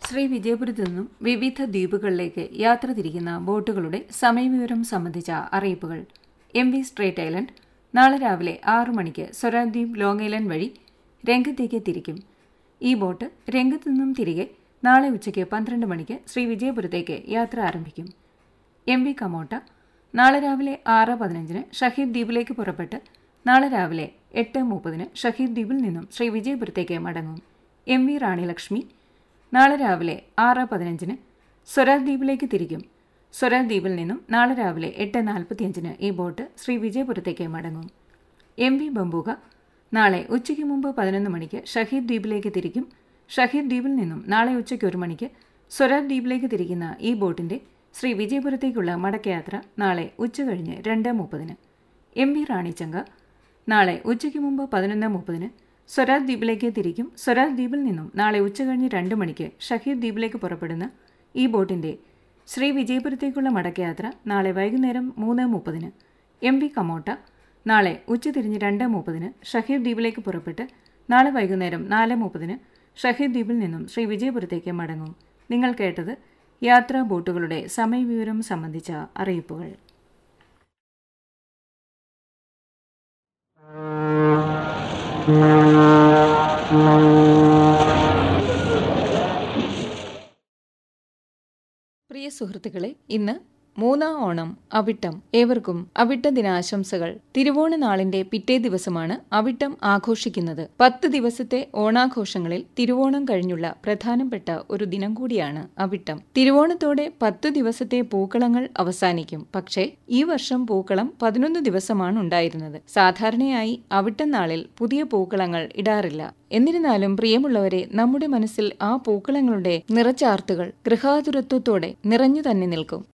ശ്രീ വിജയപുരത്തു നിന്നും വിവിധ ദ്വീപുകളിലേക്ക് യാത്ര തിരിക്കുന്ന ബോട്ടുകളുടെ സമയവിവരം സംബന്ധിച്ച അറിയിപ്പുകൾ എം വി സ്ട്രേറ്റ് ഐലൻഡ് നാളെ രാവിലെ ആറു മണിക്ക് സ്വരാദ്വീപ് ലോങ് ഐലൻഡ് വഴി രംഗത്തേക്ക് തിരിക്കും ഈ ബോട്ട് രംഗത്തു നിന്നും തിരികെ നാളെ ഉച്ചയ്ക്ക് പന്ത്രണ്ട് മണിക്ക് ശ്രീ വിജയപുരത്തേക്ക് യാത്ര ആരംഭിക്കും എം വി കമോട്ട നാളെ രാവിലെ ആറ് പതിനഞ്ചിന് ഷഹീദ് ദ്വീപിലേക്ക് പുറപ്പെട്ട് നാളെ രാവിലെ എട്ട് മുപ്പതിന് ഷഹീദ് ദ്വീപിൽ നിന്നും ശ്രീ വിജയപുരത്തേക്ക് മടങ്ങും എം വി റാണി ലക്ഷ്മി നാളെ രാവിലെ ആറ് പതിനഞ്ചിന് സ്വരാജ് ദ്വീപിലേക്ക് തിരിക്കും സ്വരാജ് ദ്വീപിൽ നിന്നും നാളെ രാവിലെ എട്ട് നാൽപ്പത്തിയഞ്ചിന് ഈ ബോട്ട് ശ്രീ വിജയപുരത്തേക്ക് മടങ്ങും എം വി ബംബൂക നാളെ ഉച്ചയ്ക്ക് മുമ്പ് പതിനൊന്ന് മണിക്ക് ഷഹീദ് ദ്വീപിലേക്ക് തിരിക്കും ഷഹീദ് ദ്വീപിൽ നിന്നും നാളെ ഉച്ചയ്ക്ക് ഒരു മണിക്ക് സ്വരാജ് ദ്വീപിലേക്ക് തിരിക്കുന്ന ഈ ബോട്ടിന്റെ ശ്രീ വിജയപുരത്തേക്കുള്ള മടക്കയാത്ര നാളെ ഉച്ചകഴിഞ്ഞ് രണ്ട് മുപ്പതിന് എം വി റാണിച്ചങ്ക നാളെ ഉച്ചയ്ക്ക് മുമ്പ് പതിനൊന്ന് മുപ്പതിന് സ്വരാജ് ദ്വീപിലേക്ക് തിരിക്കും സ്വരാജ് ദ്വീപിൽ നിന്നും നാളെ ഉച്ചകഴിഞ്ഞ് രണ്ട് മണിക്ക് ഷഹീദ് ദ്വീപിലേക്ക് പുറപ്പെടുന്ന ഈ ബോട്ടിന്റെ ശ്രീ വിജയപുരത്തേക്കുള്ള മടക്കയാത്ര നാളെ വൈകുന്നേരം മൂന്ന് മുപ്പതിന് എം വി കമോട്ട നാളെ ഉച്ചതിരിഞ്ഞ് രണ്ട് മുപ്പതിന് ഷഹീദ് ദ്വീപിലേക്ക് പുറപ്പെട്ട് നാളെ വൈകുന്നേരം നാല് മുപ്പതിന് ഷഹീദ് ദ്വീപിൽ നിന്നും ശ്രീ വിജയപുരത്തേക്ക് മടങ്ങും നിങ്ങൾ കേട്ടത് യാത്രാ ബോട്ടുകളുടെ സമയവിവരം സംബന്ധിച്ച അറിയിപ്പുകൾ പ്രിയ സുഹൃത്തുക്കളെ ഇന്ന് മൂന്നാം ഓണം അവിട്ടം ഏവർക്കും അവിട്ട ദിനാശംസകൾ തിരുവോണ നാളിന്റെ പിറ്റേ ദിവസമാണ് അവിട്ടം ആഘോഷിക്കുന്നത് പത്ത് ദിവസത്തെ ഓണാഘോഷങ്ങളിൽ തിരുവോണം കഴിഞ്ഞുള്ള പ്രധാനപ്പെട്ട ഒരു ദിനം കൂടിയാണ് അവിട്ടം തിരുവോണത്തോടെ പത്തു ദിവസത്തെ പൂക്കളങ്ങൾ അവസാനിക്കും പക്ഷേ ഈ വർഷം പൂക്കളം പതിനൊന്ന് ദിവസമാണ് ഉണ്ടായിരുന്നത് സാധാരണയായി അവിട്ടം നാളിൽ പുതിയ പൂക്കളങ്ങൾ ഇടാറില്ല എന്നിരുന്നാലും പ്രിയമുള്ളവരെ നമ്മുടെ മനസ്സിൽ ആ പൂക്കളങ്ങളുടെ നിറച്ചാർത്തുകൾ ഗൃഹാതുരത്വത്തോടെ നിറഞ്ഞു തന്നെ നിൽക്കും